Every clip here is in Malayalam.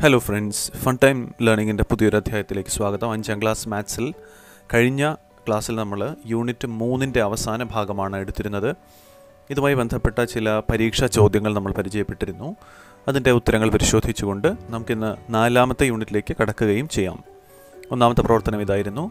ഹലോ ഫ്രണ്ട്സ് ഫൺ ടൈം ലേണിങ്ങിൻ്റെ പുതിയൊരു അധ്യായത്തിലേക്ക് സ്വാഗതം അഞ്ചാം ക്ലാസ് മാത്സിൽ കഴിഞ്ഞ ക്ലാസ്സിൽ നമ്മൾ യൂണിറ്റ് മൂന്നിൻ്റെ അവസാന ഭാഗമാണ് എടുത്തിരുന്നത് ഇതുമായി ബന്ധപ്പെട്ട ചില പരീക്ഷാ ചോദ്യങ്ങൾ നമ്മൾ പരിചയപ്പെട്ടിരുന്നു അതിൻ്റെ ഉത്തരങ്ങൾ പരിശോധിച്ചുകൊണ്ട് നമുക്കിന്ന് നാലാമത്തെ യൂണിറ്റിലേക്ക് കടക്കുകയും ചെയ്യാം ഒന്നാമത്തെ പ്രവർത്തനം ഇതായിരുന്നു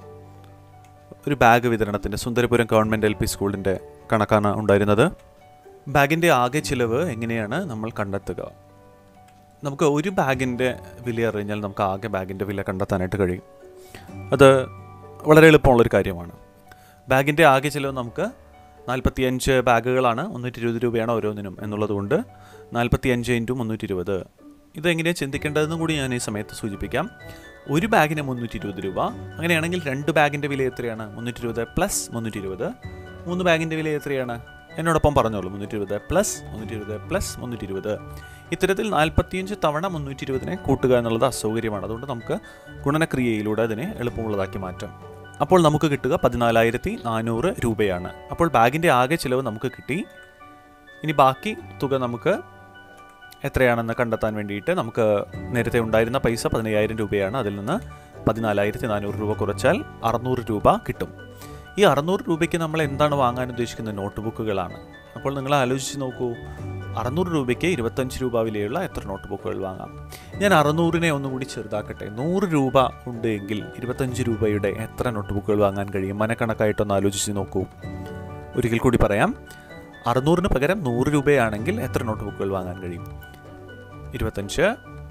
ഒരു ബാഗ് വിതരണത്തിൻ്റെ സുന്ദരപുരം ഗവൺമെൻറ് എൽ പി സ്കൂളിൻ്റെ കണക്കാണ് ഉണ്ടായിരുന്നത് ബാഗിൻ്റെ ആകെ ചിലവ് എങ്ങനെയാണ് നമ്മൾ കണ്ടെത്തുക നമുക്ക് ഒരു ബാഗിൻ്റെ വില അറിഞ്ഞാൽ നമുക്ക് ആകെ ബാഗിൻ്റെ വില കണ്ടെത്താനായിട്ട് കഴിയും അത് വളരെ എളുപ്പമുള്ളൊരു കാര്യമാണ് ബാഗിൻ്റെ ആകെ ചിലവ് നമുക്ക് നാൽപ്പത്തിയഞ്ച് ബാഗുകളാണ് മുന്നൂറ്റി ഇരുപത് രൂപയാണ് ഓരോന്നിനും എന്നുള്ളതുകൊണ്ട് നാൽപ്പത്തിയഞ്ച് ഇൻറ്റു മുന്നൂറ്റി ഇരുപത് ഇതെങ്ങനെയാണ് ചിന്തിക്കേണ്ടതെന്നും കൂടി ഞാൻ ഈ സമയത്ത് സൂചിപ്പിക്കാം ഒരു ബാഗിന് മുന്നൂറ്റി ഇരുപത് രൂപ അങ്ങനെയാണെങ്കിൽ രണ്ട് ബാഗിൻ്റെ വില എത്രയാണ് മുന്നൂറ്റി ഇരുപത് പ്ലസ് മുന്നൂറ്റി ഇരുപത് മൂന്ന് ബാഗിൻ്റെ വില എത്രയാണ് എന്നോടൊപ്പം പറഞ്ഞോളൂ മുന്നൂറ്റി ഇരുപത് പ്ലസ് മുന്നൂറ്റി ഇരുപത് പ്ലസ് മുന്നൂറ്റി ഇരുപത് ഇത്തരത്തിൽ നാൽപ്പത്തിയഞ്ച് തവണ മുന്നൂറ്റി ഇരുപതിനെ കൂട്ടുക എന്നുള്ളത് അസൗകര്യമാണ് അതുകൊണ്ട് നമുക്ക് ഗുണനക്രിയയിലൂടെ അതിനെ എളുപ്പമുള്ളതാക്കി മാറ്റാം അപ്പോൾ നമുക്ക് കിട്ടുക പതിനാലായിരത്തി നാനൂറ് രൂപയാണ് അപ്പോൾ ബാഗിൻ്റെ ആകെ ചിലവ് നമുക്ക് കിട്ടി ഇനി ബാക്കി തുക നമുക്ക് എത്രയാണെന്ന് കണ്ടെത്താൻ വേണ്ടിയിട്ട് നമുക്ക് നേരത്തെ ഉണ്ടായിരുന്ന പൈസ പതിനയ്യായിരം രൂപയാണ് അതിൽ നിന്ന് പതിനാലായിരത്തി നാനൂറ് രൂപ കുറച്ചാൽ അറുന്നൂറ് രൂപ കിട്ടും ഈ അറുന്നൂറ് രൂപയ്ക്ക് നമ്മൾ എന്താണ് വാങ്ങാൻ ഉദ്ദേശിക്കുന്നത് നോട്ട് ബുക്കുകളാണ് അപ്പോൾ നിങ്ങൾ ആലോചിച്ച് നോക്കൂ അറുന്നൂറ് രൂപയ്ക്ക് ഇരുപത്തഞ്ച് രൂപ വിലയുള്ള എത്ര നോട്ട് ബുക്കുകൾ വാങ്ങാം ഞാൻ അറുന്നൂറിനെ ഒന്നുകൂടി ചെറുതാക്കട്ടെ നൂറ് രൂപ ഉണ്ട് എങ്കിൽ ഇരുപത്തഞ്ച് രൂപയുടെ എത്ര നോട്ട് ബുക്കുകൾ വാങ്ങാൻ കഴിയും മനക്കണക്കായിട്ടൊന്ന് ആലോചിച്ച് നോക്കൂ ഒരിക്കൽ കൂടി പറയാം അറുന്നൂറിന് പകരം നൂറ് രൂപയാണെങ്കിൽ എത്ര നോട്ട് ബുക്കുകൾ വാങ്ങാൻ കഴിയും ഇരുപത്തഞ്ച്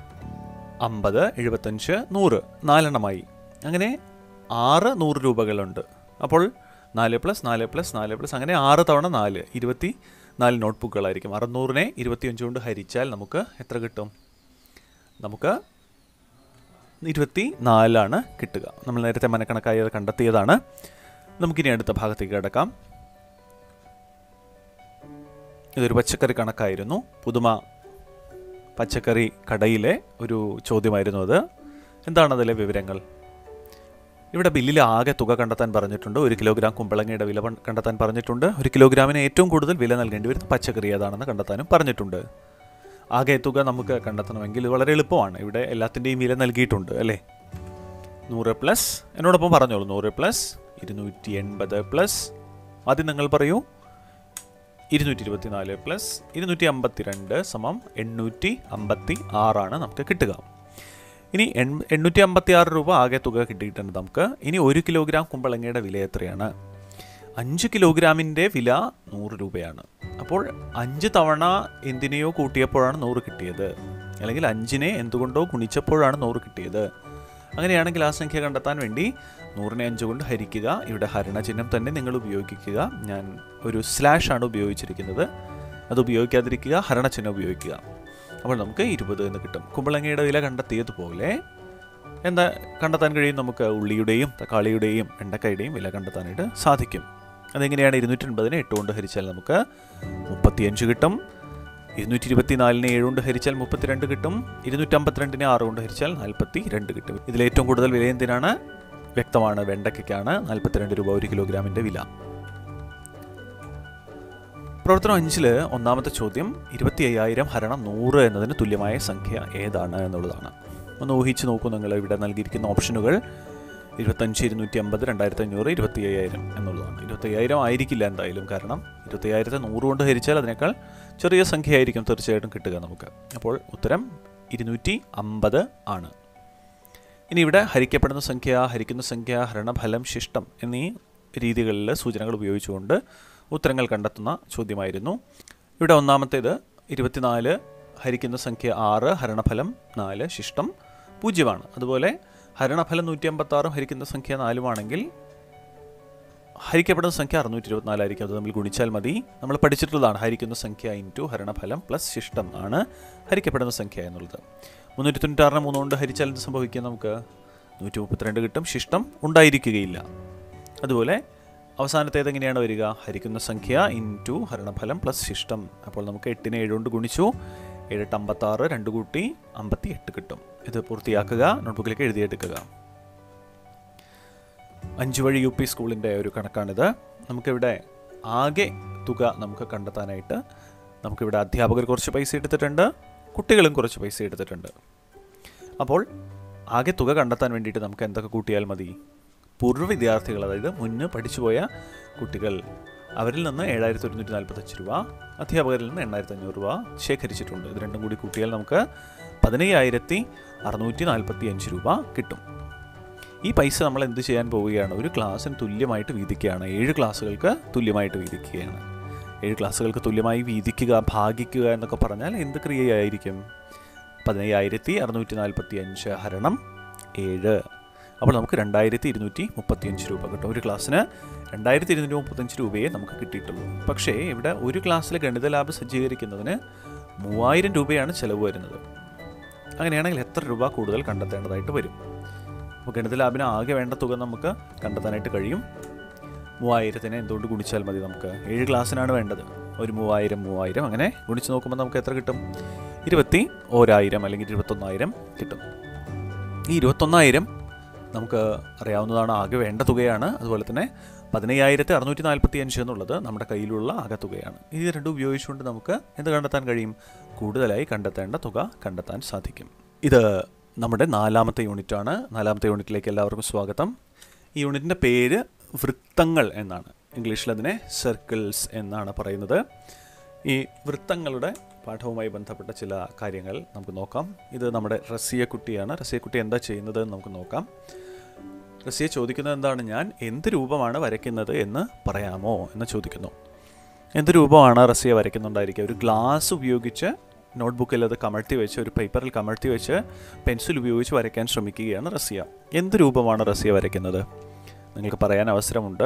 അമ്പത് എഴുപത്തഞ്ച് നൂറ് നാലെണ്ണമായി അങ്ങനെ ആറ് നൂറ് രൂപകളുണ്ട് അപ്പോൾ നാല് പ്ലസ് നാല് പ്ലസ് നാല് പ്ലസ് അങ്ങനെ ആറ് തവണ നാല് ഇരുപത്തി നാല് നോട്ട്ബുക്കുകളായിരിക്കും അറുന്നൂറിനെ ഇരുപത്തിയഞ്ച് കൊണ്ട് ഹരിച്ചാൽ നമുക്ക് എത്ര കിട്ടും നമുക്ക് ഇരുപത്തി നാലാണ് കിട്ടുക നമ്മൾ നേരത്തെ മനക്കണക്കായി അത് കണ്ടെത്തിയതാണ് നമുക്കിനി അടുത്ത ഭാഗത്തേക്ക് കിടക്കാം ഇതൊരു പച്ചക്കറി കണക്കായിരുന്നു പുതുമ പച്ചക്കറി കടയിലെ ഒരു ചോദ്യമായിരുന്നു അത് എന്താണ് അതിലെ വിവരങ്ങൾ ഇവിടെ ബില്ലിൽ ആകെ തുക കണ്ടെത്താൻ പറഞ്ഞിട്ടുണ്ട് ഒരു കിലോഗ്രാം കുമ്പളങ്ങയുടെ വില പൺ- കണ്ടെത്താൻ പറഞ്ഞിട്ടുണ്ട് ഒരു കിലോഗ്രാമിന് ഏറ്റവും കൂടുതൽ വില നൽകേണ്ടി വരുന്ന പച്ചക്കറി ഏതാണെന്ന് കണ്ടെത്താനും പറഞ്ഞിട്ടുണ്ട് ആകെ തുക നമുക്ക് കണ്ടെത്തണമെങ്കിൽ ഇത് വളരെ എളുപ്പമാണ് ഇവിടെ എല്ലാത്തിൻ്റെയും വില നൽകിയിട്ടുണ്ട് അല്ലേ നൂറ് പ്ലസ് എന്നോടൊപ്പം പറഞ്ഞോളൂ നൂറ് പ്ലസ് ഇരുന്നൂറ്റി എൺപത് പ്ലസ് ആദ്യം നിങ്ങൾ പറയൂ ഇരുന്നൂറ്റി ഇരുപത്തിനാല് പ്ലസ് ഇരുന്നൂറ്റി അമ്പത്തിരണ്ട് സമം എണ്ണൂറ്റി അമ്പത്തി ആറാണ് നമുക്ക് കിട്ടുക ഇനി എൺ എണ്ണൂറ്റി അമ്പത്തി ആറ് രൂപ ആകെ തുക കിട്ടിയിട്ടുണ്ട് നമുക്ക് ഇനി ഒരു കിലോഗ്രാം കുമ്പളങ്ങയുടെ വില എത്രയാണ് അഞ്ച് കിലോഗ്രാമിൻ്റെ വില നൂറ് രൂപയാണ് അപ്പോൾ അഞ്ച് തവണ എന്തിനെയോ കൂട്ടിയപ്പോഴാണ് നൂറ് കിട്ടിയത് അല്ലെങ്കിൽ അഞ്ചിനെ എന്തുകൊണ്ടോ ഗുണിച്ചപ്പോഴാണ് നൂറ് കിട്ടിയത് അങ്ങനെയാണെങ്കിൽ ആ സംഖ്യ കണ്ടെത്താൻ വേണ്ടി നൂറിനെ അഞ്ച് കൊണ്ട് ഹരിക്കുക ഇവിടെ ഹരണചിഹ്നം തന്നെ നിങ്ങൾ ഉപയോഗിക്കുക ഞാൻ ഒരു സ്ലാഷ് ആണ് ഉപയോഗിച്ചിരിക്കുന്നത് അത് ഉപയോഗിക്കാതിരിക്കുക ഹരണചിഹ്നം ഉപയോഗിക്കുക അപ്പോൾ നമുക്ക് ഇരുപത് എന്ന് കിട്ടും കുമ്പളങ്ങയുടെ വില കണ്ടെത്തിയതുപോലെ എന്താ കണ്ടെത്താൻ കഴിയും നമുക്ക് ഉള്ളിയുടെയും തക്കാളിയുടെയും വെണ്ടക്കയുടെയും വില കണ്ടെത്താനായിട്ട് സാധിക്കും അതെങ്ങനെയാണ് ഇരുന്നൂറ്റി എൺപതിനെ എട്ട് കൊണ്ട് ഹരിച്ചാൽ നമുക്ക് മുപ്പത്തിയഞ്ച് കിട്ടും ഇരുന്നൂറ്റി ഇരുപത്തിനാലിനെ ഏഴ് കൊണ്ട് ഹരിച്ചാൽ മുപ്പത്തിരണ്ട് കിട്ടും ഇരുന്നൂറ്റി അമ്പത്തിരണ്ടിനെ ആറ് കൊണ്ട് ഹരിച്ചാൽ നാൽപ്പത്തി രണ്ട് കിട്ടും ഇതിൽ ഏറ്റവും കൂടുതൽ വില എന്തിനാണ് വ്യക്തമാണ് വെണ്ടയ്ക്കാണ് നാൽപ്പത്തിരണ്ട് രൂപ ഒരു കിലോഗ്രാമിൻ്റെ വില പ്രവർത്തനം അഞ്ചില് ഒന്നാമത്തെ ചോദ്യം ഇരുപത്തി അയ്യായിരം ഹരണം നൂറ് എന്നതിന് തുല്യമായ സംഖ്യ ഏതാണ് എന്നുള്ളതാണ് ഒന്ന് ഊഹിച്ച് നോക്കൂ നിങ്ങൾ ഇവിടെ നൽകിയിരിക്കുന്ന ഓപ്ഷനുകൾ ഇരുപത്തഞ്ച് ഇരുന്നൂറ്റി അമ്പത് രണ്ടായിരത്തി അഞ്ഞൂറ് ഇരുപത്തി അയ്യായിരം എന്നുള്ളതാണ് ഇരുപത്തി അയ്യായിരം ആയിരിക്കില്ല എന്തായാലും കാരണം ഇരുപത്തി അയ്യായിരത്തെ നൂറ് കൊണ്ട് ഹരിച്ചാൽ അതിനേക്കാൾ ചെറിയ സംഖ്യ ആയിരിക്കും തീർച്ചയായിട്ടും കിട്ടുക നമുക്ക് അപ്പോൾ ഉത്തരം ഇരുന്നൂറ്റി അമ്പത് ആണ് ഇനി ഇവിടെ ഹരിക്കപ്പെടുന്ന സംഖ്യ ഹരിക്കുന്ന സംഖ്യ ഹരണഫലം ശിഷ്ടം എന്നീ രീതികളിൽ സൂചനകൾ ഉപയോഗിച്ചുകൊണ്ട് ഉത്തരങ്ങൾ കണ്ടെത്തുന്ന ചോദ്യമായിരുന്നു ഇവിടെ ഒന്നാമത്തേത് ഇരുപത്തിനാല് ഹരിക്കുന്ന സംഖ്യ ആറ് ഹരണഫലം നാല് ശിഷ്ടം പൂജ്യമാണ് അതുപോലെ ഹരണഫലം നൂറ്റി അമ്പത്തി ആറും ഹരിക്കുന്ന സംഖ്യ നാലുമാണെങ്കിൽ ഹരിക്കപ്പെടുന്ന സംഖ്യ അറുന്നൂറ്റി ഇരുപത്തിനാലായിരിക്കും അത് നമ്മൾ ഗുണിച്ചാൽ മതി നമ്മൾ പഠിച്ചിട്ടുള്ളതാണ് ഹരിക്കുന്ന സംഖ്യ ഇൻറ്റു ഹരണഫലം പ്ലസ് ശിഷ്ടം ആണ് ഹരിക്കപ്പെടുന്ന സംഖ്യ എന്നുള്ളത് മുന്നൂറ്റി തൊണ്ണൂറ്റാറിനെ മൂന്ന് കൊണ്ട് ഹരിച്ചാൽ എന്ത് സംഭവിക്കും നമുക്ക് നൂറ്റി മുപ്പത്തിരണ്ട് കിട്ടും ശിഷ്ടം ഉണ്ടായിരിക്കുകയില്ല അതുപോലെ അവസാനത്തേത് എങ്ങനെയാണ് വരിക ഹരിക്കുന്ന സംഖ്യ ഇൻറ്റു ഹരണഫലം പ്ലസ് ശിഷ്ടം അപ്പോൾ നമുക്ക് എട്ടിനെ ഏഴ് കൊണ്ട് ഗുണിച്ചു ഏഴെട്ട് അമ്പത്താറ് രണ്ട് കൂട്ടി അമ്പത്തി എട്ട് കിട്ടും ഇത് പൂർത്തിയാക്കുക നോട്ട്ബുക്കിലേക്ക് എഴുതിയെടുക്കുക അഞ്ച് വഴി യു പി സ്കൂളിൻ്റെ ഒരു കണക്കാണിത് നമുക്കിവിടെ ആകെ തുക നമുക്ക് കണ്ടെത്താനായിട്ട് നമുക്കിവിടെ അധ്യാപകർ കുറച്ച് പൈസ എടുത്തിട്ടുണ്ട് കുട്ടികളും കുറച്ച് പൈസ എടുത്തിട്ടുണ്ട് അപ്പോൾ ആകെ തുക കണ്ടെത്താൻ വേണ്ടിയിട്ട് നമുക്ക് എന്തൊക്കെ കൂട്ടിയാൽ മതി പൂർവ്വ വിദ്യാർത്ഥികൾ അതായത് മുന്ന് പഠിച്ചുപോയ കുട്ടികൾ അവരിൽ നിന്ന് ഏഴായിരത്തി ഒരുന്നൂറ്റി നാൽപ്പത്തഞ്ച് രൂപ അധ്യാപകരിൽ നിന്ന് എണ്ണായിരത്തി അഞ്ഞൂറ് രൂപ ശേഖരിച്ചിട്ടുണ്ട് ഇത് രണ്ടും കൂടി കൂട്ടിയാൽ നമുക്ക് പതിനയ്യായിരത്തി അറുന്നൂറ്റി നാൽപ്പത്തി അഞ്ച് രൂപ കിട്ടും ഈ പൈസ നമ്മൾ എന്ത് ചെയ്യാൻ പോവുകയാണ് ഒരു ക്ലാസ്സിന് തുല്യമായിട്ട് വീതിക്കുകയാണ് ഏഴ് ക്ലാസ്സുകൾക്ക് തുല്യമായിട്ട് വീതിക്കുകയാണ് ഏഴ് ക്ലാസ്സുകൾക്ക് തുല്യമായി വീതിക്കുക ഭാഗിക്കുക എന്നൊക്കെ പറഞ്ഞാൽ എന്ത് ക്രിയയായിരിക്കും പതിനയ്യായിരത്തി അറുന്നൂറ്റി നാൽപ്പത്തി അഞ്ച് ഹരണം ഏഴ് അപ്പോൾ നമുക്ക് രണ്ടായിരത്തി ഇരുന്നൂറ്റി മുപ്പത്തിയഞ്ച് രൂപ കിട്ടും ഒരു ക്ലാസ്സിന് രണ്ടായിരത്തി ഇരുന്നൂറ്റി മുപ്പത്തഞ്ച് രൂപയെ നമുക്ക് കിട്ടിയിട്ടുള്ളൂ പക്ഷേ ഇവിടെ ഒരു ക്ലാസ്സിൽ ഗണിത ലാബ് സജ്ജീകരിക്കുന്നതിന് മൂവായിരം രൂപയാണ് ചിലവ് വരുന്നത് അങ്ങനെയാണെങ്കിൽ എത്ര രൂപ കൂടുതൽ കണ്ടെത്തേണ്ടതായിട്ട് വരും അപ്പോൾ ഗണിത ലാബിന് ആകെ വേണ്ട തുക നമുക്ക് കണ്ടെത്താനായിട്ട് കഴിയും മൂവായിരത്തിന് എന്തുകൊണ്ട് ഗുണിച്ചാൽ മതി നമുക്ക് ഏഴ് ക്ലാസ്സിനാണ് വേണ്ടത് ഒരു മൂവായിരം മൂവായിരം അങ്ങനെ ഗുണിച്ച് നോക്കുമ്പോൾ നമുക്ക് എത്ര കിട്ടും ഇരുപത്തി ഓരായിരം അല്ലെങ്കിൽ ഇരുപത്തൊന്നായിരം കിട്ടും ഈ ഇരുപത്തൊന്നായിരം നമുക്ക് അറിയാവുന്നതാണ് ആകെ വേണ്ട തുകയാണ് അതുപോലെ തന്നെ പതിനയ്യായിരത്തി അറുന്നൂറ്റി നാൽപ്പത്തി അഞ്ച് എന്നുള്ളത് നമ്മുടെ കയ്യിലുള്ള ആകെ തുകയാണ് ഇത് രണ്ടും ഉപയോഗിച്ചുകൊണ്ട് നമുക്ക് എന്ത് കണ്ടെത്താൻ കഴിയും കൂടുതലായി കണ്ടെത്തേണ്ട തുക കണ്ടെത്താൻ സാധിക്കും ഇത് നമ്മുടെ നാലാമത്തെ യൂണിറ്റാണ് നാലാമത്തെ യൂണിറ്റിലേക്ക് എല്ലാവർക്കും സ്വാഗതം ഈ യൂണിറ്റിൻ്റെ പേര് വൃത്തങ്ങൾ എന്നാണ് ഇംഗ്ലീഷിൽ അതിനെ സർക്കിൾസ് എന്നാണ് പറയുന്നത് ഈ വൃത്തങ്ങളുടെ പാഠവുമായി ബന്ധപ്പെട്ട ചില കാര്യങ്ങൾ നമുക്ക് നോക്കാം ഇത് നമ്മുടെ റസിയക്കുട്ടിയാണ് റസിയക്കുട്ടി എന്താ ചെയ്യുന്നത് എന്ന് നമുക്ക് നോക്കാം റസിയ ചോദിക്കുന്നത് എന്താണ് ഞാൻ എന്ത് രൂപമാണ് വരയ്ക്കുന്നത് എന്ന് പറയാമോ എന്ന് ചോദിക്കുന്നു എന്ത് രൂപമാണ് റസിയ വരയ്ക്കുന്നുണ്ടായിരിക്കുക ഒരു ഗ്ലാസ് ഉപയോഗിച്ച് നോട്ട്ബുക്കിൽ അത് കമഴ്ത്തി വെച്ച് ഒരു പേപ്പറിൽ കമഴ്ത്തി വെച്ച് പെൻസിൽ ഉപയോഗിച്ച് വരയ്ക്കാൻ ശ്രമിക്കുകയാണ് റസിയ എന്ത് രൂപമാണ് റസിയ വരയ്ക്കുന്നത് നിങ്ങൾക്ക് പറയാൻ അവസരമുണ്ട്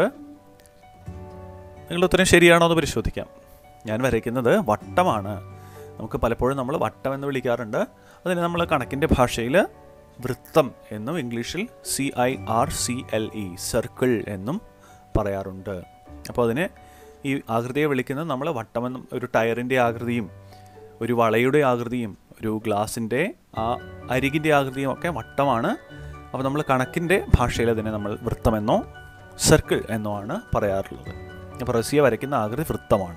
നിങ്ങളുടെ ഉത്തരം ശരിയാണോ എന്ന് പരിശോധിക്കാം ഞാൻ വരയ്ക്കുന്നത് വട്ടമാണ് നമുക്ക് പലപ്പോഴും നമ്മൾ വട്ടം എന്ന് വിളിക്കാറുണ്ട് അതിന് നമ്മൾ കണക്കിൻ്റെ ഭാഷയിൽ വൃത്തം എന്നും ഇംഗ്ലീഷിൽ C I R C L E circle എന്നും പറയാറുണ്ട് അപ്പോൾ അതിന് ഈ ആകൃതിയെ വിളിക്കുന്നത് നമ്മൾ വട്ടമെന്നും ഒരു ടയറിൻ്റെ ആകൃതിയും ഒരു വളയുടെ ആകൃതിയും ഒരു ഗ്ലാസിൻ്റെ ആ അരികിൻ്റെ ആകൃതിയും ഒക്കെ വട്ടമാണ് അപ്പോൾ നമ്മൾ കണക്കിൻ്റെ ഭാഷയിൽ അതിനെ നമ്മൾ വൃത്തമെന്നോ സർക്കിൾ എന്നോ ആണ് പറയാറുള്ളത് അപ്പോൾ റസിയ വരയ്ക്കുന്ന ആകൃതി വൃത്തമാണ്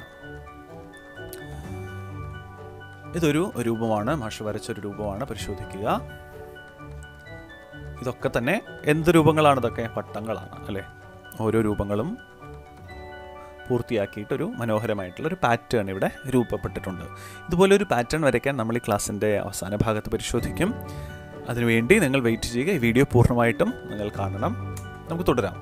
ഇതൊരു രൂപമാണ് മാഷ് വരച്ചൊരു രൂപമാണ് പരിശോധിക്കുക ഇതൊക്കെ തന്നെ എന്ത് രൂപങ്ങളാണ് ഇതൊക്കെ വട്ടങ്ങളാണ് അല്ലേ ഓരോ രൂപങ്ങളും പൂർത്തിയാക്കിയിട്ടൊരു മനോഹരമായിട്ടുള്ള ഒരു പാറ്റേൺ ഇവിടെ രൂപപ്പെട്ടിട്ടുണ്ട് ഇതുപോലെ ഒരു പാറ്റേൺ വരയ്ക്കാൻ നമ്മൾ ഈ ക്ലാസ്സിൻ്റെ അവസാന ഭാഗത്ത് പരിശോധിക്കും അതിനുവേണ്ടി നിങ്ങൾ വെയിറ്റ് ചെയ്യുക ഈ വീഡിയോ പൂർണ്ണമായിട്ടും നിങ്ങൾ കാണണം നമുക്ക് തുടരാം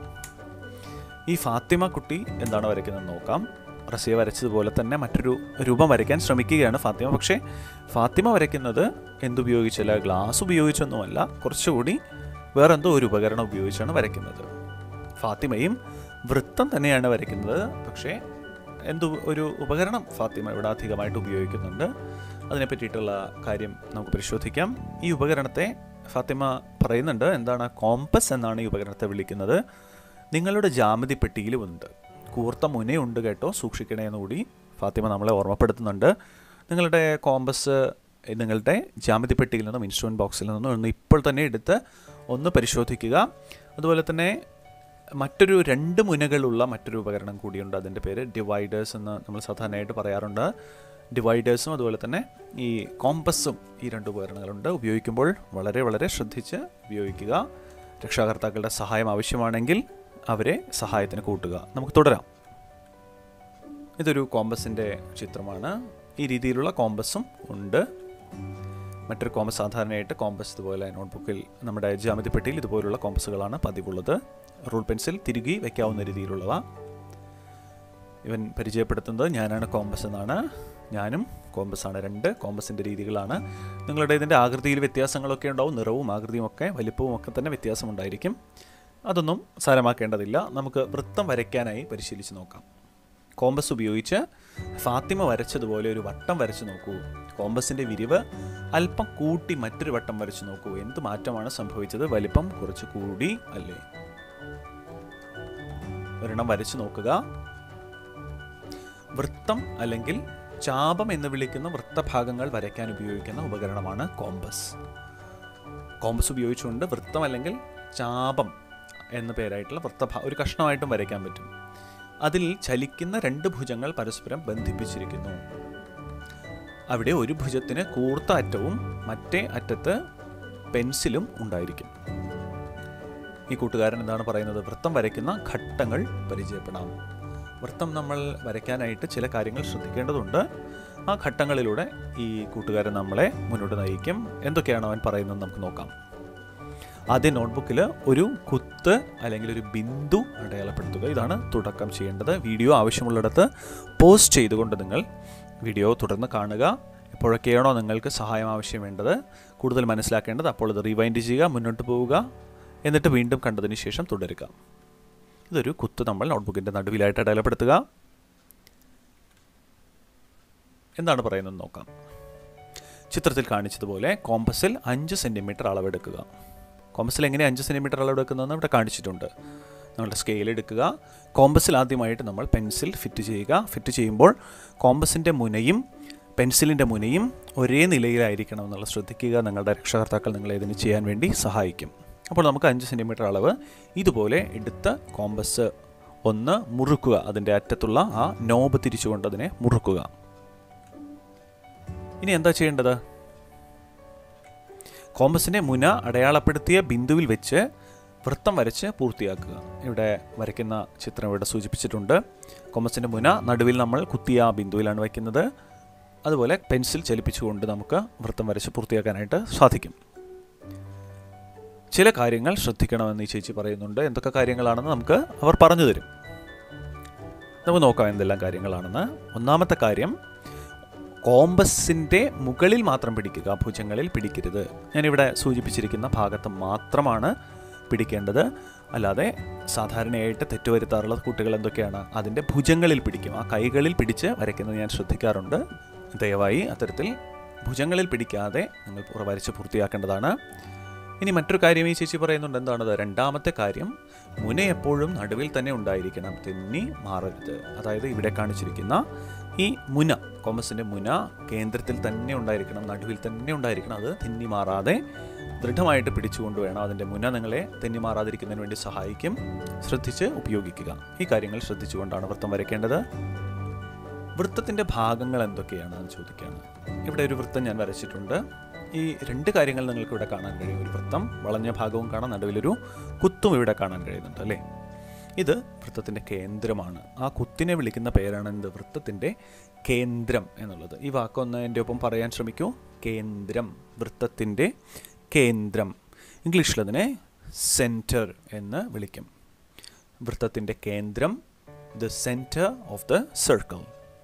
ഈ ഫാത്തിമ കുട്ടി എന്താണ് വരയ്ക്കുന്നത് നോക്കാം റസിയ വരച്ചതുപോലെ തന്നെ മറ്റൊരു രൂപം വരയ്ക്കാൻ ശ്രമിക്കുകയാണ് ഫാത്തിമ പക്ഷേ ഫാത്തിമ വരയ്ക്കുന്നത് എന്തുപയോഗിച്ചല്ല ഗ്ലാസ് ഉപയോഗിച്ചൊന്നുമല്ല കുറച്ചുകൂടി വേറെന്തോ ഒരു ഉപകരണം ഉപയോഗിച്ചാണ് വരയ്ക്കുന്നത് ഫാത്തിമയും വൃത്തം തന്നെയാണ് വരയ്ക്കുന്നത് പക്ഷേ എന്തു ഒരു ഉപകരണം ഫാത്തിമ ഇവിടെ അധികമായിട്ട് ഉപയോഗിക്കുന്നുണ്ട് അതിനെ പറ്റിയിട്ടുള്ള കാര്യം നമുക്ക് പരിശോധിക്കാം ഈ ഉപകരണത്തെ ഫാത്തിമ പറയുന്നുണ്ട് എന്താണ് കോമ്പസ് എന്നാണ് ഈ ഉപകരണത്തെ വിളിക്കുന്നത് നിങ്ങളുടെ ജാമിതി പെട്ടിയിലും ഉണ്ട് കൂർത്ത മുനയുണ്ട് കേട്ടോ സൂക്ഷിക്കണേ എന്നുകൂടി ഫാത്തിമ നമ്മളെ ഓർമ്മപ്പെടുത്തുന്നുണ്ട് നിങ്ങളുടെ കോമ്പസ് നിങ്ങളുടെ ജാമിതി പെട്ടിയിൽ നിന്നും ഇൻസ്ട്രുമെൻറ്റ് ബോക്സിൽ നിന്നും ഒന്ന് ഇപ്പോൾ തന്നെ എടുത്ത് ഒന്ന് പരിശോധിക്കുക അതുപോലെ തന്നെ മറ്റൊരു രണ്ട് മുനകളുള്ള മറ്റൊരു ഉപകരണം കൂടിയുണ്ട് അതിൻ്റെ പേര് ഡിവൈഡേഴ്സ് എന്ന് നമ്മൾ സാധാരണയായിട്ട് പറയാറുണ്ട് ഡിവൈഡേഴ്സും അതുപോലെ തന്നെ ഈ കോമ്പസും ഈ രണ്ട് ഉപകരണങ്ങളുണ്ട് ഉപയോഗിക്കുമ്പോൾ വളരെ വളരെ ശ്രദ്ധിച്ച് ഉപയോഗിക്കുക രക്ഷാകർത്താക്കളുടെ സഹായം ആവശ്യമാണെങ്കിൽ അവരെ സഹായത്തിന് കൂട്ടുക നമുക്ക് തുടരാം ഇതൊരു കോമ്പസിൻ്റെ ചിത്രമാണ് ഈ രീതിയിലുള്ള കോമ്പസും ഉണ്ട് മറ്റൊരു കോമ്പസ് സാധാരണയായിട്ട് കോമ്പസ് ഇതുപോലെ നോട്ട്ബുക്കിൽ നമ്മുടെ ജാമിതി പെട്ടിയിൽ ഇതുപോലുള്ള കോമ്പസുകളാണ് പതിവുള്ളത് റൂൾ പെൻസിൽ തിരുകി വയ്ക്കാവുന്ന രീതിയിലുള്ളവ ഇവൻ പരിചയപ്പെടുത്തുന്നത് ഞാനാണ് കോമ്പസ് എന്നാണ് ഞാനും കോമ്പസാണ് രണ്ട് കോമ്പസിൻ്റെ രീതികളാണ് നിങ്ങളുടെ ഇതിൻ്റെ ആകൃതിയിൽ വ്യത്യാസങ്ങളൊക്കെ ഉണ്ടാവും നിറവും ആകൃതിയും ഒക്കെ വലിപ്പവും ഒക്കെ തന്നെ വ്യത്യാസമുണ്ടായിരിക്കും അതൊന്നും സാരമാക്കേണ്ടതില്ല നമുക്ക് വൃത്തം വരയ്ക്കാനായി പരിശീലിച്ച് നോക്കാം കോമ്പസ് ഉപയോഗിച്ച് ഫാത്തിമ വരച്ചതുപോലെ ഒരു വട്ടം വരച്ച് നോക്കൂ കോമ്പസിൻ്റെ വിരിവ് അല്പം കൂട്ടി മറ്റൊരു വട്ടം വരച്ച് നോക്കൂ എന്ത് മാറ്റമാണ് സംഭവിച്ചത് വലിപ്പം കുറച്ച് കൂടി അല്ലേ ഒരെണ്ണം വരച്ചു നോക്കുക വൃത്തം അല്ലെങ്കിൽ ചാപം എന്ന് വിളിക്കുന്ന വൃത്തഭാഗങ്ങൾ വരയ്ക്കാൻ ഉപയോഗിക്കുന്ന ഉപകരണമാണ് കോമ്പസ് കോമ്പസ് ഉപയോഗിച്ചുകൊണ്ട് വൃത്തം അല്ലെങ്കിൽ ചാപം എന്ന പേരായിട്ടുള്ള വൃത്തഭാ ഒരു കഷ്ണമായിട്ടും വരയ്ക്കാൻ പറ്റും അതിൽ ചലിക്കുന്ന രണ്ട് ഭുജങ്ങൾ പരസ്പരം ബന്ധിപ്പിച്ചിരിക്കുന്നു അവിടെ ഒരു ഭുജത്തിന് കൂർത്ത അറ്റവും മറ്റേ അറ്റത്ത് പെൻസിലും ഉണ്ടായിരിക്കും ഈ കൂട്ടുകാരൻ എന്താണ് പറയുന്നത് വൃത്തം വരയ്ക്കുന്ന ഘട്ടങ്ങൾ പരിചയപ്പെടാം വൃത്തം നമ്മൾ വരയ്ക്കാനായിട്ട് ചില കാര്യങ്ങൾ ശ്രദ്ധിക്കേണ്ടതുണ്ട് ആ ഘട്ടങ്ങളിലൂടെ ഈ കൂട്ടുകാരൻ നമ്മളെ മുന്നോട്ട് നയിക്കും എന്തൊക്കെയാണ് അവൻ പറയുന്നത് നമുക്ക് നോക്കാം ആദ്യം നോട്ട്ബുക്കിൽ ഒരു കുത്ത് അല്ലെങ്കിൽ ഒരു ബിന്ദു അടയാളപ്പെടുത്തുക ഇതാണ് തുടക്കം ചെയ്യേണ്ടത് വീഡിയോ ആവശ്യമുള്ളിടത്ത് പോസ്റ്റ് ചെയ്തുകൊണ്ട് നിങ്ങൾ വീഡിയോ തുടർന്ന് കാണുക എപ്പോഴൊക്കെയാണോ നിങ്ങൾക്ക് സഹായം ആവശ്യം വേണ്ടത് കൂടുതൽ മനസ്സിലാക്കേണ്ടത് അപ്പോൾ ഇത് റിവൈൻഡ് ചെയ്യുക മുന്നോട്ട് പോവുക എന്നിട്ട് വീണ്ടും കണ്ടതിന് ശേഷം തുടരുക ഇതൊരു കുത്ത് നമ്മൾ നോട്ട്ബുക്കിൻ്റെ നടുവിലായിട്ട് അടയാളപ്പെടുത്തുക എന്താണ് പറയുന്നത് നോക്കാം ചിത്രത്തിൽ കാണിച്ചതുപോലെ കോമ്പസിൽ അഞ്ച് സെൻറ്റിമീറ്റർ അളവെടുക്കുക കോമ്പസിൽ എങ്ങനെ അഞ്ച് സെൻറ്റിമീറ്റർ അളവെടുക്കുന്നതെന്ന് ഇവിടെ കാണിച്ചിട്ടുണ്ട് നമ്മളുടെ സ്കെയിൽ എടുക്കുക കോമ്പസിൽ ആദ്യമായിട്ട് നമ്മൾ പെൻസിൽ ഫിറ്റ് ചെയ്യുക ഫിറ്റ് ചെയ്യുമ്പോൾ കോമ്പസിൻ്റെ മുനയും പെൻസിലിൻ്റെ മുനയും ഒരേ നിലയിലായിരിക്കണം എന്നുള്ള ശ്രദ്ധിക്കുക നിങ്ങളുടെ രക്ഷകർത്താക്കൾ നിങ്ങളെ ഇതിന് ചെയ്യാൻ വേണ്ടി സഹായിക്കും അപ്പോൾ നമുക്ക് അഞ്ച് സെൻറ്റിമീറ്റർ അളവ് ഇതുപോലെ എടുത്ത് കോമ്പസ് ഒന്ന് മുറുക്കുക അതിൻ്റെ അറ്റത്തുള്ള ആ നോബ് തിരിച്ചുകൊണ്ട് അതിനെ മുറുക്കുക ഇനി എന്താ ചെയ്യേണ്ടത് കോമ്പസിൻ്റെ മുന അടയാളപ്പെടുത്തിയ ബിന്ദുവിൽ വെച്ച് വൃത്തം വരച്ച് പൂർത്തിയാക്കുക ഇവിടെ വരയ്ക്കുന്ന ചിത്രം ഇവിടെ സൂചിപ്പിച്ചിട്ടുണ്ട് കോമ്പസിൻ്റെ മുന നടുവിൽ നമ്മൾ കുത്തിയ ആ ബിന്ദുവിലാണ് വയ്ക്കുന്നത് അതുപോലെ പെൻസിൽ ചലിപ്പിച്ചുകൊണ്ട് നമുക്ക് വൃത്തം വരച്ച് പൂർത്തിയാക്കാനായിട്ട് സാധിക്കും ചില കാര്യങ്ങൾ ശ്രദ്ധിക്കണമെന്ന് ഈ ചേച്ചി പറയുന്നുണ്ട് എന്തൊക്കെ കാര്യങ്ങളാണെന്ന് നമുക്ക് അവർ പറഞ്ഞു തരും നമുക്ക് നോക്കാം എന്തെല്ലാം കാര്യങ്ങളാണെന്ന് ഒന്നാമത്തെ കാര്യം കോമ്പസിൻ്റെ മുകളിൽ മാത്രം പിടിക്കുക ഭുജങ്ങളിൽ പിടിക്കരുത് ഞാനിവിടെ സൂചിപ്പിച്ചിരിക്കുന്ന ഭാഗത്ത് മാത്രമാണ് പിടിക്കേണ്ടത് അല്ലാതെ സാധാരണയായിട്ട് തെറ്റുവരുത്താറുള്ള കുട്ടികൾ എന്തൊക്കെയാണ് അതിൻ്റെ ഭുജങ്ങളിൽ പിടിക്കും ആ കൈകളിൽ പിടിച്ച് വരയ്ക്കുന്നത് ഞാൻ ശ്രദ്ധിക്കാറുണ്ട് ദയവായി അത്തരത്തിൽ ഭുജങ്ങളിൽ പിടിക്കാതെ നിങ്ങൾ വരച്ച് പൂർത്തിയാക്കേണ്ടതാണ് ഇനി മറ്റൊരു കാര്യം ഈ ചേച്ചി പറയുന്നുണ്ട് എന്താണത് രണ്ടാമത്തെ കാര്യം മുന എപ്പോഴും നടുവിൽ തന്നെ ഉണ്ടായിരിക്കണം തെന്നി മാറരുത് അതായത് ഇവിടെ കാണിച്ചിരിക്കുന്ന ഈ മുന കോമസിൻ്റെ മുന കേന്ദ്രത്തിൽ തന്നെ ഉണ്ടായിരിക്കണം നടുവിൽ തന്നെ ഉണ്ടായിരിക്കണം അത് തെന്നി മാറാതെ ദൃഢമായിട്ട് പിടിച്ചുകൊണ്ട് വേണം അതിൻ്റെ മുന നിങ്ങളെ തെന്നി മാറാതിരിക്കുന്നതിന് വേണ്ടി സഹായിക്കും ശ്രദ്ധിച്ച് ഉപയോഗിക്കുക ഈ കാര്യങ്ങൾ ശ്രദ്ധിച്ചുകൊണ്ടാണ് വൃത്തം വരയ്ക്കേണ്ടത് വൃത്തത്തിൻ്റെ ഭാഗങ്ങൾ എന്തൊക്കെയാണെന്ന് ചോദിക്കുകയാണ് ഇവിടെ ഒരു വൃത്തം ഞാൻ വരച്ചിട്ടുണ്ട് ഈ രണ്ട് കാര്യങ്ങൾ നിങ്ങൾക്ക് ഇവിടെ കാണാൻ കഴിയും ഒരു വൃത്തം വളഞ്ഞ ഭാഗവും കാണാം നടുവിലൊരു കുത്തും ഇവിടെ കാണാൻ കഴിയുന്നുണ്ട് അല്ലേ ഇത് വൃത്തത്തിൻ്റെ കേന്ദ്രമാണ് ആ കുത്തിനെ വിളിക്കുന്ന പേരാണ് എന്ത് വൃത്തത്തിൻ്റെ കേന്ദ്രം എന്നുള്ളത് ഈ വാക്കൊന്ന് എൻ്റെ ഒപ്പം പറയാൻ ശ്രമിക്കൂ കേന്ദ്രം വൃത്തത്തിൻ്റെ കേന്ദ്രം ഇംഗ്ലീഷിൽ അതിനെ സെൻറ്റർ എന്ന് വിളിക്കും വൃത്തത്തിൻ്റെ കേന്ദ്രം the centre of the circle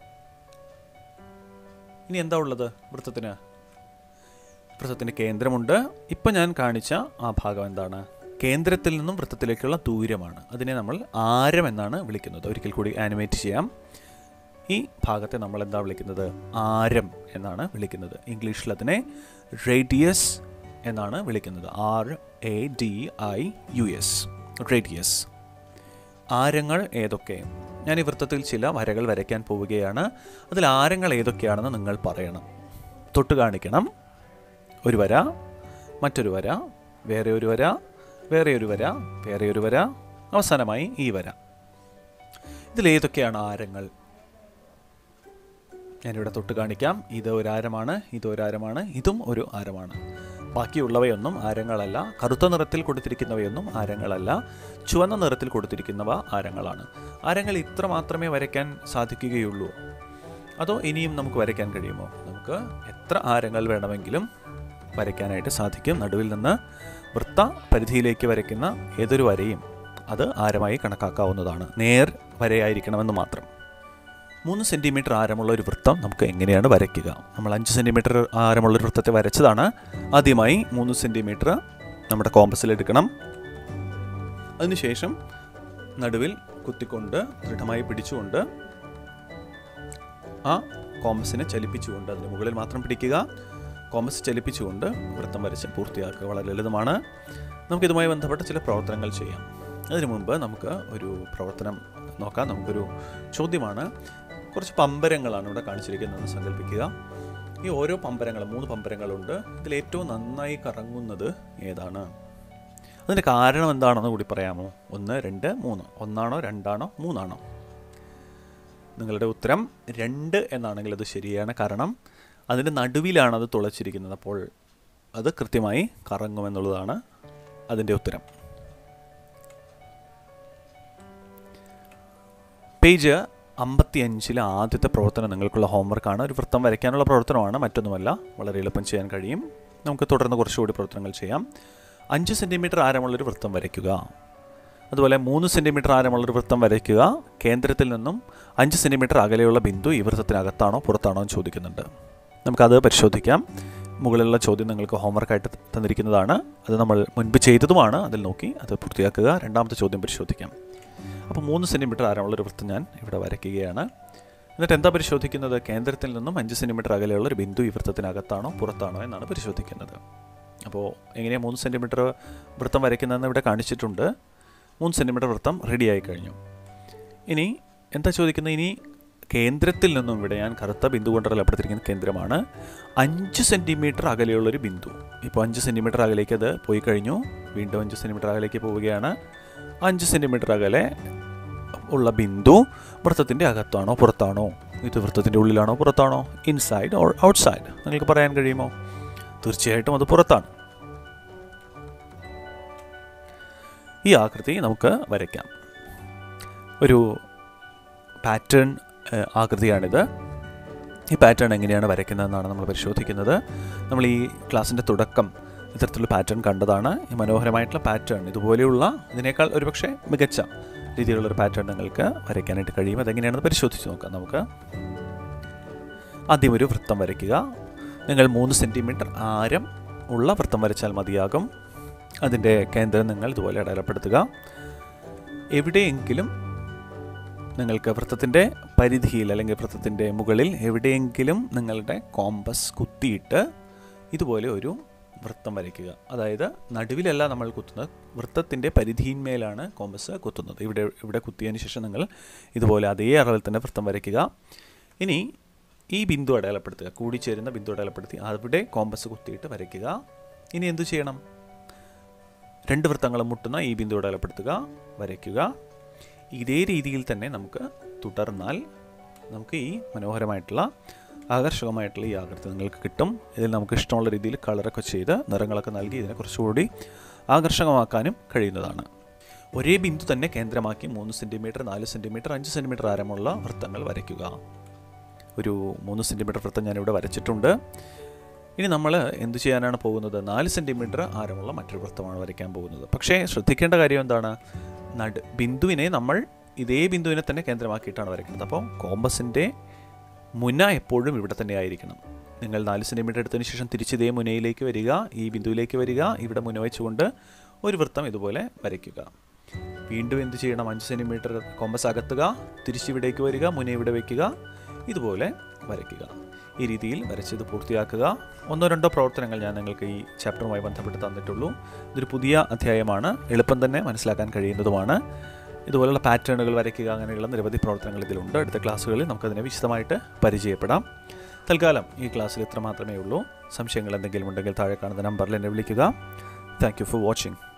ഇനി എന്താ ഉള്ളത് വൃത്തത്തിന് വൃത്തത്തിൻ്റെ കേന്ദ്രമുണ്ട് ഇപ്പം ഞാൻ കാണിച്ച ആ ഭാഗം എന്താണ് കേന്ദ്രത്തിൽ നിന്നും വൃത്തത്തിലേക്കുള്ള ദൂരമാണ് അതിനെ നമ്മൾ ആരം എന്നാണ് വിളിക്കുന്നത് ഒരിക്കൽ കൂടി ആനിമേറ്റ് ചെയ്യാം ഈ ഭാഗത്തെ നമ്മൾ എന്താ വിളിക്കുന്നത് ആരം എന്നാണ് വിളിക്കുന്നത് ഇംഗ്ലീഷിൽ അതിനെ റേഡിയസ് എന്നാണ് വിളിക്കുന്നത് R A D I U S radius ആരങ്ങൾ ഏതൊക്കെ ഞാൻ ഈ വൃത്തത്തിൽ ചില വരകൾ വരയ്ക്കാൻ പോവുകയാണ് അതിൽ ആരങ്ങൾ ഏതൊക്കെയാണെന്ന് നിങ്ങൾ പറയണം തൊട്ട് കാണിക്കണം ഒരു വര മറ്റൊരു വര വേറെ ഒരു വര വേറെ ഒരു വര വേറെ ഒരു വര അവസാനമായി ഈ വര ഇതിലേതൊക്കെയാണ് ആരങ്ങൾ ഞാനിവിടെ തൊട്ട് കാണിക്കാം ഇത് ഒരു ആരമാണ് ഇത് ഒരു ആരമാണ് ഇതും ഒരു ആരമാണ് ബാക്കിയുള്ളവയൊന്നും ആരങ്ങളല്ല കറുത്ത നിറത്തിൽ കൊടുത്തിരിക്കുന്നവയൊന്നും ആരങ്ങളല്ല ചുവന്ന നിറത്തിൽ കൊടുത്തിരിക്കുന്നവ ആരങ്ങളാണ് ആരങ്ങൾ ഇത്ര മാത്രമേ വരയ്ക്കാൻ സാധിക്കുകയുള്ളൂ അതോ ഇനിയും നമുക്ക് വരയ്ക്കാൻ കഴിയുമോ നമുക്ക് എത്ര ആരങ്ങൾ വേണമെങ്കിലും വരയ്ക്കാനായിട്ട് സാധിക്കും നടുവിൽ നിന്ന് വൃത്ത പരിധിയിലേക്ക് വരയ്ക്കുന്ന ഏതൊരു വരയും അത് ആരമായി കണക്കാക്കാവുന്നതാണ് നേർ വരയായിരിക്കണമെന്ന് മാത്രം മൂന്ന് സെൻറ്റിമീറ്റർ ആരമുള്ള ഒരു വൃത്തം നമുക്ക് എങ്ങനെയാണ് വരയ്ക്കുക നമ്മൾ അഞ്ച് സെൻറ്റിമീറ്റർ ആരമുള്ള ഒരു വൃത്തത്തെ വരച്ചതാണ് ആദ്യമായി മൂന്ന് സെൻറ്റിമീറ്റർ നമ്മുടെ കോമ്പസിൽ എടുക്കണം അതിനുശേഷം നടുവിൽ കുത്തിക്കൊണ്ട് ദൃഢമായി പിടിച്ചുകൊണ്ട് ആ കോമ്പസിനെ ചലിപ്പിച്ചുകൊണ്ട് അതിന് മുകളിൽ മാത്രം പിടിക്കുക കോമ്പസ് ചലിപ്പിച്ചുകൊണ്ട് വൃത്തം വരച്ച് പൂർത്തിയാക്കുക വളരെ ലളിതമാണ് നമുക്കിതുമായി ബന്ധപ്പെട്ട ചില പ്രവർത്തനങ്ങൾ ചെയ്യാം അതിനു മുമ്പ് നമുക്ക് ഒരു പ്രവർത്തനം നോക്കാം നമുക്കൊരു ചോദ്യമാണ് കുറച്ച് പമ്പരങ്ങളാണ് ഇവിടെ കാണിച്ചിരിക്കുന്നതെന്ന് സങ്കല്പിക്കുക ഈ ഓരോ പമ്പരങ്ങളും മൂന്ന് പമ്പരങ്ങളുണ്ട് ഇതിൽ ഏറ്റവും നന്നായി കറങ്ങുന്നത് ഏതാണ് അതിൻ്റെ കാരണം എന്താണെന്ന് കൂടി പറയാമോ ഒന്ന് രണ്ട് മൂന്ന് ഒന്നാണോ രണ്ടാണോ മൂന്നാണോ നിങ്ങളുടെ ഉത്തരം രണ്ട് എന്നാണെങ്കിൽ അത് ശരിയാണ് കാരണം അതിൻ്റെ നടുവിലാണ് അത് തുളച്ചിരിക്കുന്നത് അപ്പോൾ അത് കൃത്യമായി കറങ്ങുമെന്നുള്ളതാണ് അതിൻ്റെ ഉത്തരം പേജ് അമ്പത്തി അഞ്ചിലെ ആദ്യത്തെ പ്രവർത്തനം നിങ്ങൾക്കുള്ള ഹോംവർക്കാണ് ഒരു വൃത്തം വരയ്ക്കാനുള്ള പ്രവർത്തനമാണ് മറ്റൊന്നുമല്ല വളരെ എളുപ്പം ചെയ്യാൻ കഴിയും നമുക്ക് തുടർന്ന് കുറച്ചുകൂടി പ്രവർത്തനങ്ങൾ ചെയ്യാം അഞ്ച് സെൻറ്റിമീറ്റർ ആരമുള്ളൊരു വൃത്തം വരയ്ക്കുക അതുപോലെ മൂന്ന് സെൻറ്റിമീറ്റർ ആരമുള്ളൊരു വൃത്തം വരയ്ക്കുക കേന്ദ്രത്തിൽ നിന്നും അഞ്ച് സെൻറ്റിമീറ്റർ അകലെയുള്ള ബിന്ദു ഈ വൃത്തത്തിനകത്താണോ പുറത്താണോ എന്ന് ചോദിക്കുന്നുണ്ട് നമുക്കത് പരിശോധിക്കാം മുകളിലുള്ള ചോദ്യം നിങ്ങൾക്ക് ഹോംവർക്കായിട്ട് തന്നിരിക്കുന്നതാണ് അത് നമ്മൾ മുൻപ് ചെയ്തതുമാണ് അതിൽ നോക്കി അത് പൂർത്തിയാക്കുക രണ്ടാമത്തെ ചോദ്യം പരിശോധിക്കാം അപ്പോൾ മൂന്ന് സെൻറ്റിമീറ്റർ ആരമുള്ളൊരു വൃത്തം ഞാൻ ഇവിടെ വരയ്ക്കുകയാണ് എന്നിട്ട് എന്താ പരിശോധിക്കുന്നത് കേന്ദ്രത്തിൽ നിന്നും അഞ്ച് സെൻറ്റിമീറ്റർ അകലെയുള്ള ഒരു ബിന്ദു ഈ വൃത്തത്തിനകത്താണോ പുറത്താണോ എന്നാണ് പരിശോധിക്കുന്നത് അപ്പോൾ എങ്ങനെയാണ് മൂന്ന് സെൻറ്റിമീറ്റർ വൃത്തം വരയ്ക്കുന്നതെന്ന് ഇവിടെ കാണിച്ചിട്ടുണ്ട് മൂന്ന് സെൻറ്റിമീറ്റർ വൃത്തം റെഡിയായി കഴിഞ്ഞു ഇനി എന്താ ചോദിക്കുന്നത് ഇനി കേന്ദ്രത്തിൽ നിന്നും ഇവിടെ ഞാൻ കറുത്ത ബിന്ദു കൊണ്ട് അടയാളപ്പെടുത്തിയിരിക്കുന്ന കേന്ദ്രമാണ് അഞ്ച് സെൻറ്റിമീറ്റർ അകലെയുള്ളൊരു ബിന്ദു ഇപ്പോൾ അഞ്ച് സെൻറ്റിമീറ്റർ അകലേക്ക് അത് പോയി കഴിഞ്ഞു വീണ്ടും അഞ്ച് സെൻറ്റിമീറ്റർ അകലേക്ക് പോവുകയാണ് അഞ്ച് സെൻറ്റിമീറ്റർ അകലെ ഉള്ള ബിന്ദു വൃത്തത്തിൻ്റെ അകത്താണോ പുറത്താണോ ഇത് വൃത്തത്തിൻ്റെ ഉള്ളിലാണോ പുറത്താണോ ഇൻസൈഡ് ഓർ ഔട്ട്സൈഡ് നിങ്ങൾക്ക് പറയാൻ കഴിയുമോ തീർച്ചയായിട്ടും അത് പുറത്താണ് ഈ ആകൃതി നമുക്ക് വരയ്ക്കാം ഒരു പാറ്റേൺ ആകൃതിയാണിത് ഈ പാറ്റേൺ എങ്ങനെയാണ് വരയ്ക്കുന്നതെന്നാണ് നമ്മൾ പരിശോധിക്കുന്നത് നമ്മൾ ഈ ക്ലാസ്സിൻ്റെ തുടക്കം ഇത്തരത്തിലുള്ള പാറ്റേൺ കണ്ടതാണ് ഈ മനോഹരമായിട്ടുള്ള പാറ്റേൺ ഇതുപോലെയുള്ള ഇതിനേക്കാൾ ഒരുപക്ഷെ മികച്ച രീതിയിലുള്ളൊരു പാറ്റേൺ നിങ്ങൾക്ക് വരയ്ക്കാനായിട്ട് കഴിയും അതെങ്ങനെയാണെന്ന് പരിശോധിച്ച് നോക്കാം നമുക്ക് ആദ്യം ഒരു വൃത്തം വരയ്ക്കുക നിങ്ങൾ മൂന്ന് സെൻറ്റിമീറ്റർ ആരം ഉള്ള വൃത്തം വരച്ചാൽ മതിയാകും അതിൻ്റെ കേന്ദ്രം നിങ്ങൾ ഇതുപോലെ അടയാളപ്പെടുത്തുക എവിടെയെങ്കിലും നിങ്ങൾക്ക് വൃത്തത്തിൻ്റെ പരിധിയിൽ അല്ലെങ്കിൽ വൃത്തത്തിൻ്റെ മുകളിൽ എവിടെയെങ്കിലും നിങ്ങളുടെ കോമ്പസ് കുത്തിയിട്ട് ഇതുപോലെ ഒരു വൃത്തം വരയ്ക്കുക അതായത് നടുവിലല്ല നമ്മൾ കുത്തുന്നത് വൃത്തത്തിൻ്റെ പരിധിയിന്മേലാണ് കോമ്പസ് കുത്തുന്നത് ഇവിടെ ഇവിടെ കുത്തിയതിന് ശേഷം നിങ്ങൾ ഇതുപോലെ അതേ അളവിൽ തന്നെ വൃത്തം വരയ്ക്കുക ഇനി ഈ ബിന്ദു അടയാളപ്പെടുത്തുക കൂടിച്ചേരുന്ന ബിന്ദു അടയാളപ്പെടുത്തി അവിടെ കോമ്പസ് കുത്തിയിട്ട് വരയ്ക്കുക ഇനി എന്തു ചെയ്യണം രണ്ട് വൃത്തങ്ങളും മുട്ടുന്ന ഈ ബിന്ദു അടയാളപ്പെടുത്തുക വരയ്ക്കുക ഇതേ രീതിയിൽ തന്നെ നമുക്ക് തുടർന്നാൽ നമുക്ക് ഈ മനോഹരമായിട്ടുള്ള ആകർഷകമായിട്ടുള്ള ഈ ആകൃതി നിങ്ങൾക്ക് കിട്ടും ഇതിൽ നമുക്ക് ഇഷ്ടമുള്ള രീതിയിൽ കളറൊക്കെ ചെയ്ത് നിറങ്ങളൊക്കെ നൽകി ഇതിനെ കുറച്ചുകൂടി ആകർഷകമാക്കാനും കഴിയുന്നതാണ് ഒരേ ബിന്ദു തന്നെ കേന്ദ്രമാക്കി മൂന്ന് സെൻറ്റിമീറ്റർ നാല് സെൻറ്റിമീറ്റർ അഞ്ച് സെൻറ്റിമീറ്റർ ആരമുള്ള വൃത്തങ്ങൾ വരയ്ക്കുക ഒരു മൂന്ന് സെൻറ്റിമീറ്റർ വൃത്തം ഞാനിവിടെ വരച്ചിട്ടുണ്ട് ഇനി നമ്മൾ എന്ത് ചെയ്യാനാണ് പോകുന്നത് നാല് സെൻറ്റിമീറ്റർ ആരമുള്ള മറ്റൊരു വൃത്തമാണ് വരയ്ക്കാൻ പോകുന്നത് പക്ഷേ ശ്രദ്ധിക്കേണ്ട കാര്യം എന്താണ് നട ബിന്ദുവിനെ നമ്മൾ ഇതേ ബിന്ദുവിനെ തന്നെ കേന്ദ്രമാക്കിയിട്ടാണ് വരയ്ക്കുന്നത് അപ്പോൾ കോമ്പസിൻ്റെ മുന എപ്പോഴും ഇവിടെ തന്നെ ആയിരിക്കണം നിങ്ങൾ നാല് സെൻറ്റിമീറ്റർ എടുത്തതിന് ശേഷം തിരിച്ച് ഇതേ മുനയിലേക്ക് വരിക ഈ ബിന്ദുവിലേക്ക് വരിക ഇവിടെ മുന വെച്ചുകൊണ്ട് ഒരു വൃത്തം ഇതുപോലെ വരയ്ക്കുക വീണ്ടും എന്ത് ചെയ്യണം അഞ്ച് സെൻറ്റിമീറ്റർ കോമ്പസ് അകത്തുക തിരിച്ചിവിടേക്ക് വരിക മുന ഇവിടെ വയ്ക്കുക ഇതുപോലെ വരയ്ക്കുക ഈ രീതിയിൽ വരച്ചത് പൂർത്തിയാക്കുക ഒന്നോ രണ്ടോ പ്രവർത്തനങ്ങൾ ഞാൻ നിങ്ങൾക്ക് ഈ ചാപ്റ്ററുമായി ബന്ധപ്പെട്ട് തന്നിട്ടുള്ളൂ ഇതൊരു പുതിയ അധ്യായമാണ് എളുപ്പം തന്നെ മനസ്സിലാക്കാൻ കഴിയുന്നതുമാണ് ഇതുപോലുള്ള പാറ്റേണുകൾ വരയ്ക്കുക അങ്ങനെയുള്ള നിരവധി പ്രവർത്തനങ്ങൾ ഇതിലുണ്ട് അടുത്ത ക്ലാസ്സുകളിൽ നമുക്കതിനെ വിശദമായിട്ട് പരിചയപ്പെടാം തൽക്കാലം ഈ ക്ലാസ്സിൽ ഇത്ര മാത്രമേ ഉള്ളൂ സംശയങ്ങൾ എന്തെങ്കിലും ഉണ്ടെങ്കിൽ താഴെ കാണുന്ന നമ്പറിൽ എന്നെ വിളിക്കുക താങ്ക് യു ഫോർ വാച്ചിങ്